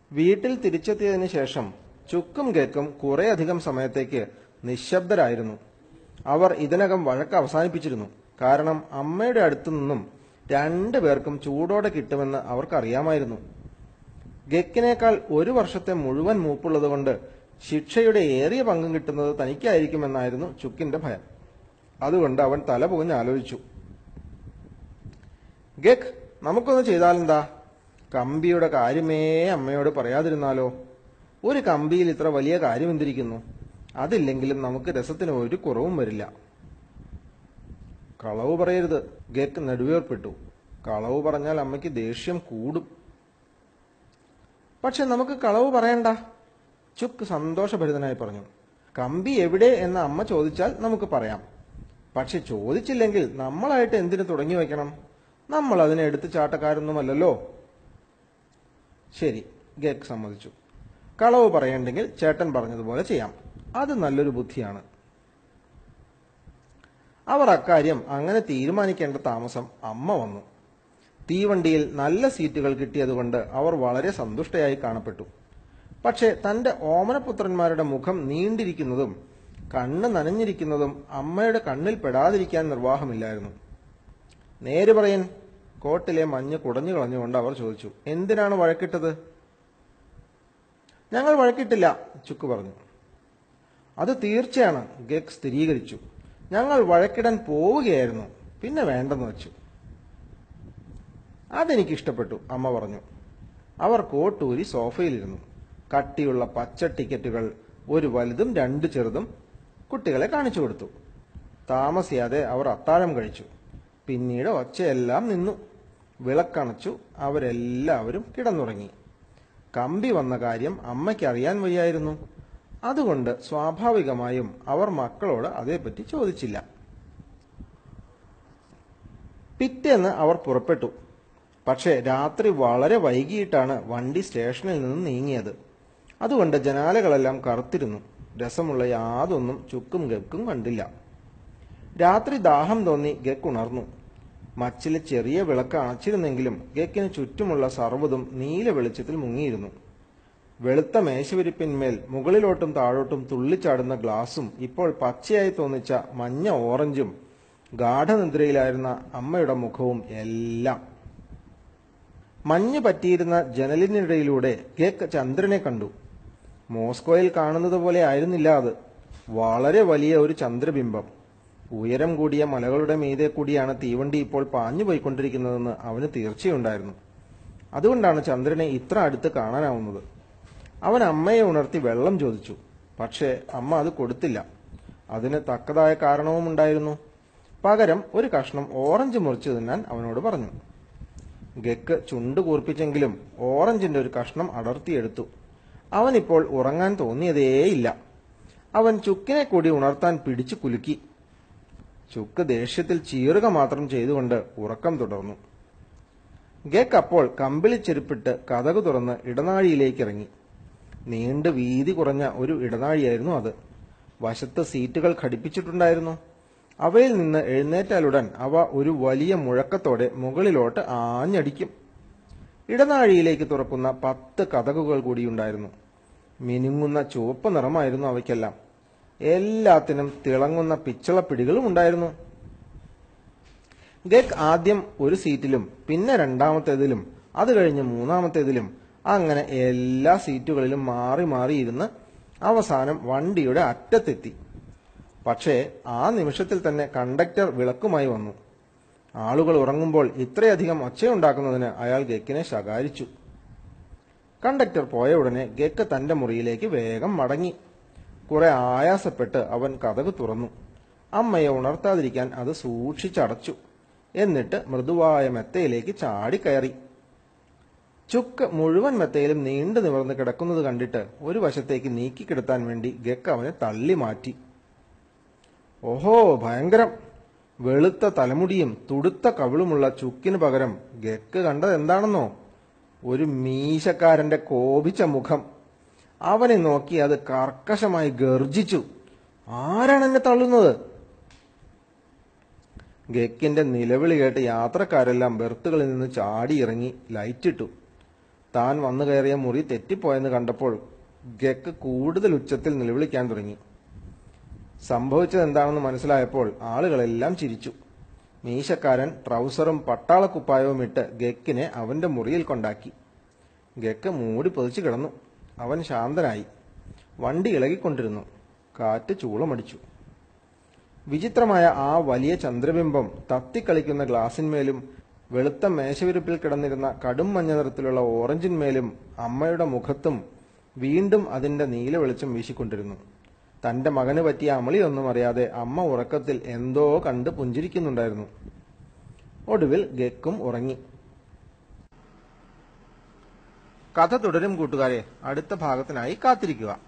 വീട്ടിൽ തിരിച്ചെത്തിയതിനു ശേഷം ചുക്കും ഗേക്കും കുറേയധികം സമയത്തേക്ക് നിശബ്ദരായിരുന്നു അവർ ഇതിനകം വഴക്ക് അവസാനിപ്പിച്ചിരുന്നു കാരണം അമ്മയുടെ അടുത്തു നിന്നും രണ്ടു പേർക്കും ചൂടോടെ കിട്ടുമെന്ന് അവർക്കറിയാമായിരുന്നു ഗക്കിനേക്കാൾ ഒരു വർഷത്തെ മുഴുവൻ മൂപ്പുള്ളതുകൊണ്ട് ശിക്ഷയുടെ ഏറിയ പങ്കും കിട്ടുന്നത് തനിക്കായിരിക്കുമെന്നായിരുന്നു ചുക്കിന്റെ ഭയം അതുകൊണ്ട് അവൻ തല പുകഞ്ഞ് ആലോചിച്ചു ഗക്ക് നമുക്കൊന്ന് ചെയ്താലെന്താ കമ്പിയുടെ കാര്യമേ അമ്മയോട് പറയാതിരുന്നാലോ ഒരു കമ്പിയിൽ ഇത്ര വലിയ കാര്യം എന്തിരിക്കുന്നു അതില്ലെങ്കിലും നമുക്ക് രസത്തിന് ഒരു കുറവും വരില്ല കളവ് പറയരുത് ഗക്ക് നെടുവേർപ്പെട്ടു കളവ് പറഞ്ഞാൽ അമ്മയ്ക്ക് ദേഷ്യം കൂടും പക്ഷെ നമുക്ക് കളവ് പറയണ്ട ചുക്ക് സന്തോഷഭരിതനായി പറഞ്ഞു കമ്പി എവിടെ എന്ന് അമ്മ ചോദിച്ചാൽ നമുക്ക് പറയാം പക്ഷെ ചോദിച്ചില്ലെങ്കിൽ നമ്മളായിട്ട് എന്തിനു തുടങ്ങി വയ്ക്കണം നമ്മൾ അതിനെ എടുത്ത് ചാട്ടക്കാരൊന്നുമല്ലല്ലോ ശരി ഗേക്ക് സമ്മതിച്ചു കളവ് പറയണ്ടെങ്കിൽ ചേട്ടൻ പറഞ്ഞതുപോലെ ചെയ്യാം അത് നല്ലൊരു ബുദ്ധിയാണ് അവർ അക്കാര്യം അങ്ങനെ തീരുമാനിക്കേണ്ട താമസം അമ്മ വന്നു തീവണ്ടിയിൽ നല്ല സീറ്റുകൾ കിട്ടിയതുകൊണ്ട് അവർ വളരെ സന്തുഷ്ടയായി കാണപ്പെട്ടു പക്ഷേ തന്റെ ഓമനപുത്രന്മാരുടെ മുഖം നീണ്ടിരിക്കുന്നതും കണ്ണ് നനഞ്ഞിരിക്കുന്നതും അമ്മയുടെ കണ്ണിൽ പെടാതിരിക്കാൻ നിർവാഹമില്ലായിരുന്നു നേര് പറയൻ കോട്ടിലെ മഞ്ഞ് കുടഞ്ഞു കളഞ്ഞുകൊണ്ട് അവർ ചോദിച്ചു എന്തിനാണ് വഴക്കിട്ടത് ഞങ്ങൾ വഴക്കിട്ടില്ല ചുക്ക് പറഞ്ഞു അത് തീർച്ചയാണ് ഗെക് സ്ഥിരീകരിച്ചു ഞങ്ങൾ വഴക്കിടാൻ പോവുകയായിരുന്നു പിന്നെ വേണ്ടെന്ന് വെച്ചു അതെനിക്ക് ഇഷ്ടപ്പെട്ടു അമ്മ പറഞ്ഞു അവർ കോട്ടൂരി സോഫയിലിരുന്നു കട്ടിയുള്ള പച്ച ടിക്കറ്റുകൾ ഒരു വലുതും രണ്ട് ചെറുതും കുട്ടികളെ കാണിച്ചു കൊടുത്തു താമസിയാതെ അവർ അത്താഴം കഴിച്ചു പിന്നീട് ഒച്ചയെല്ലാം നിന്നു വിളക്കണച്ചു അവരെല്ലാവരും കിടന്നുറങ്ങി കമ്പി വന്ന കാര്യം അമ്മയ്ക്ക് അറിയാൻ വയ്യായിരുന്നു അതുകൊണ്ട് സ്വാഭാവികമായും അവർ മക്കളോട് അതേപ്പറ്റി ചോദിച്ചില്ല പിറ്റേന്ന് അവർ പുറപ്പെട്ടു പക്ഷേ രാത്രി വളരെ വൈകിയിട്ടാണ് വണ്ടി സ്റ്റേഷനിൽ നിന്ന് നീങ്ങിയത് അതുകൊണ്ട് ജനാലകളെല്ലാം കറുത്തിരുന്നു രസമുള്ള യാതൊന്നും ചുക്കും ഗക്കും കണ്ടില്ല രാത്രി ദാഹം തോന്നി ഗക്ക് ഉണർന്നു മച്ചിലെ ചെറിയ വിളക്ക് അണച്ചിരുന്നെങ്കിലും ഗക്കിന് ചുറ്റുമുള്ള സർവ്വതും നീല വെളിച്ചത്തിൽ മുങ്ങിയിരുന്നു വെളുത്ത മേശവിരിപ്പിന്മേൽ മുകളിലോട്ടും താഴോട്ടും തുള്ളിച്ചാടുന്ന ഗ്ലാസും ഇപ്പോൾ പച്ചയായി തോന്നിച്ച മഞ്ഞ ഓറഞ്ചും ഗാഠനിദ്രയിലായിരുന്ന അമ്മയുടെ മുഖവും എല്ലാം മഞ്ഞ് പറ്റിയിരുന്ന ജനലിനിടയിലൂടെ ഗേക്ക് ചന്ദ്രനെ കണ്ടു മോസ്കോയിൽ കാണുന്നത് പോലെ ആയിരുന്നില്ല അത് വളരെ വലിയ ഒരു ചന്ദ്രബിംബം ഉയരം കൂടിയ മലകളുടെ മീതെ കൂടിയാണ് തീവണ്ടി ഇപ്പോൾ പാഞ്ഞു പോയിക്കൊണ്ടിരിക്കുന്നതെന്ന് അവന് തീർച്ചയുണ്ടായിരുന്നു അതുകൊണ്ടാണ് ചന്ദ്രനെ ഇത്ര അടുത്ത് കാണാനാവുന്നത് അവൻ അമ്മയെ ഉണർത്തി വെള്ളം ചോദിച്ചു പക്ഷേ അമ്മ അത് കൊടുത്തില്ല അതിന് തക്കതായ കാരണവും ഉണ്ടായിരുന്നു പകരം ഒരു കഷ്ണം ഓറഞ്ച് മുറിച്ചു തിന്നാൻ അവനോട് പറഞ്ഞു ഗക്ക് ചുണ്ട് കൂർപ്പിച്ചെങ്കിലും ഓറഞ്ചിന്റെ ഒരു കഷ്ണം അടർത്തിയെടുത്തു അവനിപ്പോൾ ഉറങ്ങാൻ തോന്നിയതേയില്ല അവൻ ചുക്കിനെ കൂടി ഉണർത്താൻ പിടിച്ചു കുലുക്കി ചുക്ക് ദേഷ്യത്തിൽ ചീറുക മാത്രം ചെയ്തുകൊണ്ട് ഉറക്കം തുടർന്നു ഗേക്ക് അപ്പോൾ കമ്പിളി ചെരുപ്പിട്ട് കഥകു തുറന്ന് ഇടനാഴിയിലേക്ക് ഇറങ്ങി നീണ്ട് വീതി കുറഞ്ഞ ഒരു ഇടനാഴിയായിരുന്നു അത് വശത്ത് സീറ്റുകൾ ഘടിപ്പിച്ചിട്ടുണ്ടായിരുന്നു അവയിൽ നിന്ന് എഴുന്നേറ്റാലുടൻ അവ ഒരു വലിയ മുഴക്കത്തോടെ മുകളിലോട്ട് ആഞ്ഞടിക്കും ഇടനാഴിയിലേക്ക് തുറക്കുന്ന പത്ത് കഥകുകൾ കൂടിയുണ്ടായിരുന്നു മിനുങ്ങുന്ന ചുവപ്പ് നിറമായിരുന്നു അവയ്ക്കെല്ലാം എല്ലാത്തിനും തിളങ്ങുന്ന പിച്ചളപ്പിടികളും ഉണ്ടായിരുന്നു ഗെക് ആദ്യം ഒരു സീറ്റിലും പിന്നെ രണ്ടാമത്തേതിലും അത് കഴിഞ്ഞ് മൂന്നാമത്തേതിലും അങ്ങനെ എല്ലാ സീറ്റുകളിലും മാറി മാറി ഇരുന്ന് അവസാനം വണ്ടിയുടെ അറ്റത്തെത്തി പക്ഷേ ആ നിമിഷത്തിൽ തന്നെ കണ്ടക്ടർ വിളക്കുമായി വന്നു ആളുകൾ ഉറങ്ങുമ്പോൾ ഇത്രയധികം ഒച്ചയുണ്ടാക്കുന്നതിന് അയാൾ ഗെക്കിനെ ശകാരിച്ചു കണ്ടക്ടർ പോയ ഉടനെ ഗെക്ക് തന്റെ മുറിയിലേക്ക് വേഗം മടങ്ങി കുറെ ആയാസപ്പെട്ട് അവൻ കഥക് തുറന്നു അമ്മയെ ഉണർത്താതിരിക്കാൻ അത് സൂക്ഷിച്ചടച്ചു എന്നിട്ട് മൃദുവായ മെത്തയിലേക്ക് ചാടിക്കയറി ചുക്ക് മുഴുവൻ മെത്തയിലും നീണ്ടു നിവർന്ന് കിടക്കുന്നത് കണ്ടിട്ട് ഒരു വശത്തേക്ക് നീക്കിക്കിടത്താൻ വേണ്ടി ഗക്ക് അവനെ തള്ളി മാറ്റി ഓഹോ ഭയങ്കരം വെളുത്ത തലമുടിയും തുടുത്ത കവിളുമുള്ള ചുക്കിന് പകരം ഗക്ക് കണ്ടത് എന്താണെന്നോ ഒരു മീശക്കാരന്റെ കോപിച്ച മുഖം അവനെ നോക്കി അത് കർക്കശമായി ഗർജിച്ചു ആരാണ് എന്നെ തള്ളുന്നത് ഗക്കിന്റെ നിലവിളി കേട്ട് യാത്രക്കാരെല്ലാം ബെർത്തുകളിൽ നിന്ന് ചാടിയിറങ്ങി ലൈറ്റിട്ടു താൻ വന്നു കയറിയ മുറി തെറ്റിപ്പോയെന്ന് കണ്ടപ്പോൾ ഗക്ക് കൂടുതൽ ഉച്ചത്തിൽ നിലവിളിക്കാൻ തുടങ്ങി സംഭവിച്ചത് എന്താണെന്ന് മനസ്സിലായപ്പോൾ ആളുകളെല്ലാം ചിരിച്ചു മീശക്കാരൻ ട്രൗസറും പട്ടാളക്കുപ്പായവും ഇട്ട് ഗക്കിനെ അവന്റെ മുറിയിൽ കൊണ്ടാക്കി ഗക്ക് മൂടി പൊതിച്ചു കിടന്നു അവൻ ശാന്തനായി വണ്ടി ഇളകിക്കൊണ്ടിരുന്നു കാറ്റ് ചൂളമടിച്ചു വിചിത്രമായ ആ വലിയ ചന്ദ്രബിംബം തത്തിക്കളിക്കുന്ന ഗ്ലാസിന്മേലും വെളുത്ത മേശവിരിപ്പിൽ കിടന്നിരുന്ന കടും മഞ്ഞ നിറത്തിലുള്ള ഓറഞ്ചിന്മേലും അമ്മയുടെ മുഖത്തും വീണ്ടും അതിന്റെ നീല വെളിച്ചം വീശിക്കൊണ്ടിരുന്നു തന്റെ മകന് പറ്റിയ അമളിയൊന്നും അറിയാതെ അമ്മ ഉറക്കത്തിൽ എന്തോ കണ്ട് പുഞ്ചിരിക്കുന്നുണ്ടായിരുന്നു ഒടുവിൽ ഗക്കും ഉറങ്ങി കഥ തുടരും കൂട്ടുകാരെ അടുത്ത ഭാഗത്തിനായി കാത്തിരിക്കുക